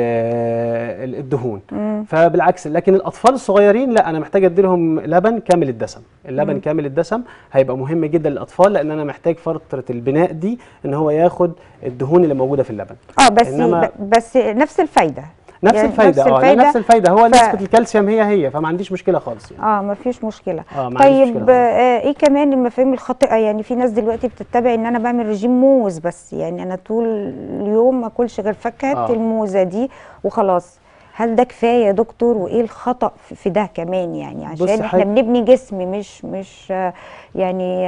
ال- الدهون فبالعكس لكن الاطفال الصغيرين لا انا محتاج اديلهم لبن كامل الدسم اللبن كامل الدسم هيبقى مهم جدا للاطفال لان انا محتاج فتره البناء دي ان هو ياخد الدهون اللي موجوده في اللبن اه بس إنما- بس نفس الفايدة نفس يعني الفايده نفس اه لا، الفايدة نفس الفايده هو ف- نسبه الكالسيوم هي هي فما عنديش مشكله خالص يعني. اه ما فيش مشكله آه، ما عنديش طيب مشكلة آه ايه كمان المفاهيم الخاطئه يعني في ناس دلوقتي بتتبع ان انا بعمل رجيم موز بس يعني انا طول اليوم ما اكلش غير فاكهه آه. الموزه دي وخلاص هل ده كفايه يا دكتور وايه الخطا في في ده كمان يعني عشان بصي احنا حضرتك- بنبني جسم مش مش آه يعني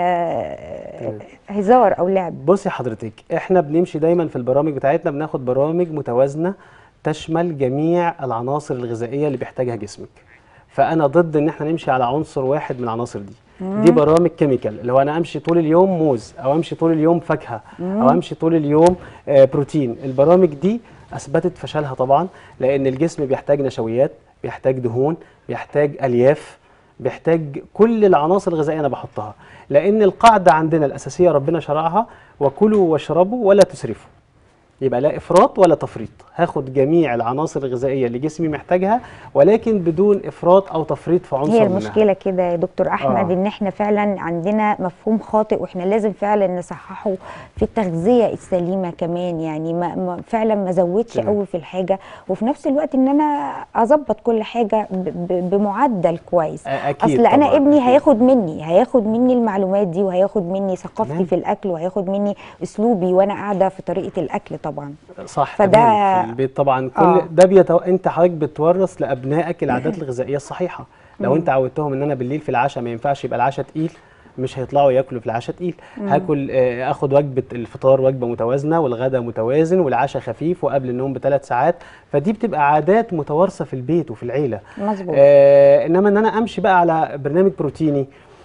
آه هزار او لعب بصي حضرتك احنا بنمشي دايما في البرامج بتاعتنا بناخد برامج متوازنه تشمل جميع العناصر الغذائيه اللي بيحتاجها جسمك فانا ضد ان احنا نمشي على عنصر واحد من العناصر دي دي برامج كيميكال اللي هو انا امشي طول اليوم موز او امشي طول اليوم فاكهه او امشي طول اليوم آه، بروتين البرامج دي اثبتت فشلها طبعا لان الجسم بيحتاج نشويات بيحتاج دهون بيحتاج الياف بيحتاج كل العناصر الغذائيه انا بحطها لان القاعده عندنا الاساسيه ربنا شرعها وكلوا واشربوا ولا تسرفوا يبقى لا افراط ولا تفريط هاخد جميع العناصر الغذائيه اللي جسمي محتاجها ولكن بدون افراط او تفريط في عنصر هي منها. المشكله كده يا دكتور احمد آه. ان احنا فعلا عندنا مفهوم خاطئ واحنا لازم فعلا نصححه في التغذيه السليمه كمان يعني ما ما فعلا ما زودش تمام. قوي في الحاجه وفي نفس الوقت ان انا اظبط كل حاجه ب- ب- بمعدل كويس أ- أكيد اصل انا طبعاً، ابني أكيد. هياخد مني هياخد مني المعلومات دي وهياخد مني ثقافتي تمام. في الاكل وهياخد مني اسلوبي وانا قاعده في طريقه الاكل طبعا صح فده- تمام في البيت طبعا كل آه. ده بيتو... انت حضرتك بتورث لابنائك العادات الغذائيه الصحيحه لو انت عودتهم ان انا بالليل في العشاء ما ينفعش يبقى العشاء تقيل مش هيطلعوا ياكلوا في العشاء تقيل هاكل آه، اخد وجبه الفطار وجبه متوازنه والغداء متوازن والعشاء خفيف وقبل النوم بثلاث ساعات فدي بتبقى عادات متوارثه في البيت وفي العيله مظبوط آه انما ان انا امشي بقى على برنامج بروتيني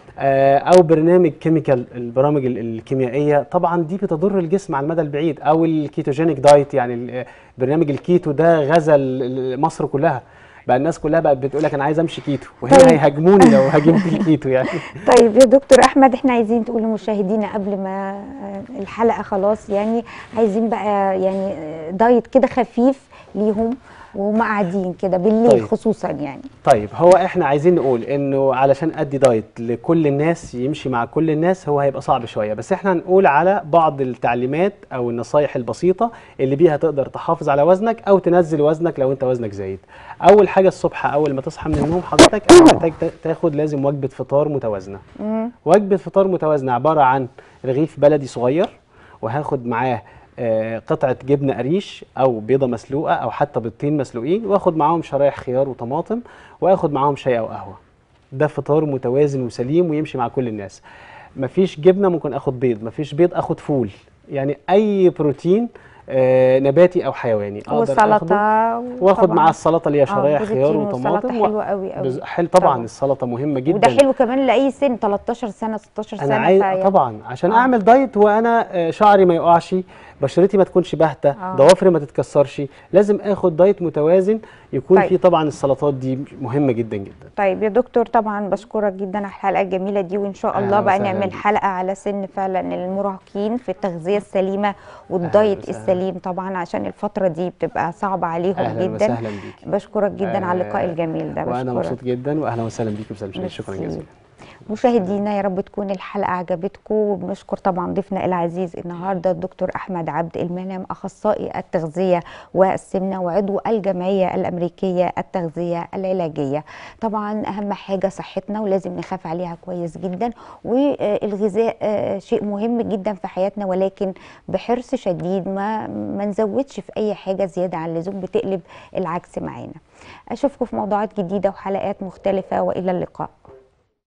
آه، او برنامج كيميكال البرامج ال- الكيميائيه طبعا دي بتضر الجسم على المدى البعيد او الكيتوجينيك دايت يعني ال- برنامج الكيتو ده غزا ال- ال- مصر كلها بقى الناس كلها بقت بتقول لك انا عايز امشي كيتو وهنا طيب. هيهاجموني لو هاجمت الكيتو يعني طيب يا دكتور احمد احنا عايزين تقول لمشاهدينا قبل ما الحلقه خلاص يعني عايزين بقى يعني دايت كده خفيف ليهم وهم قاعدين كده بالليل طيب. خصوصا يعني طيب هو احنا عايزين نقول انه علشان ادي دايت لكل الناس يمشي مع كل الناس هو هيبقى صعب شويه بس احنا هنقول على بعض التعليمات او النصايح البسيطه اللي بيها تقدر تحافظ على وزنك او تنزل وزنك لو انت وزنك زايد اول حاجه الصبح اول ما تصحى من النوم حضرتك انت محتاج تا- تاخد لازم وجبه فطار متوازنه وجبه فطار متوازنه عباره عن رغيف بلدي صغير وهاخد معاه آه، قطعة جبنة قريش أو بيضة مسلوقة أو حتى بيضتين مسلوقين وآخد معاهم شرايح خيار وطماطم وآخد معاهم شاي أو قهوة ده فطار متوازن وسليم ويمشي مع كل الناس مفيش جبنة ممكن آخد بيض مفيش بيض آخد فول يعني أي بروتين آه، نباتي أو حيواني أقدر والسلطه آخده واخد طبعاً. معاه السلطه اللي هي آه، شرايح خيار بروتين والسلطة وطماطم و- حلوة قوي قوي. بز- حلو طبعا, طبعاً. السلطه مهمه جدا وده حلو كمان لاي سن 13 سنه 16 سنه انا عايز فيعني- طبعا عشان آه. اعمل دايت وانا آه، شعري ما يقعش بشرتي ما تكونش باهته آه. ضوافري ما تتكسرش لازم اخد دايت متوازن يكون طيب. فيه طبعا السلطات دي مهمه جدا جدا طيب يا دكتور طبعا بشكرك جدا على الحلقه الجميله دي وان شاء أهلاً الله بقى وسهلاً نعمل بيك. حلقه على سن فعلا المراهقين في التغذيه السليمه والدايت وسهلاً. السليم طبعا عشان الفتره دي بتبقى صعبه عليهم اهلا جدا وسهلا بيك بشكرك جدا على اللقاء آه، الجميل ده وانا بشكرك مبسوط جدا واهلا وسهلا بيك وسهلا شكرا ميرسي. جزيلا مشاهدينا يا رب تكون الحلقة عجبتكم وبنشكر طبعا ضيفنا العزيز النهاردة الدكتور أحمد عبد المنعم أخصائي التغذية والسمنة وعضو الجمعية الأمريكية التغذية العلاجية طبعا أهم حاجة صحتنا ولازم نخاف عليها كويس جدا والغذاء آه، شيء مهم جدا في حياتنا ولكن بحرص شديد ما ما نزودش في أي حاجة زيادة عن اللزوم بتقلب العكس معانا أشوفكم في موضوعات جديدة وحلقات مختلفة وإلى اللقاء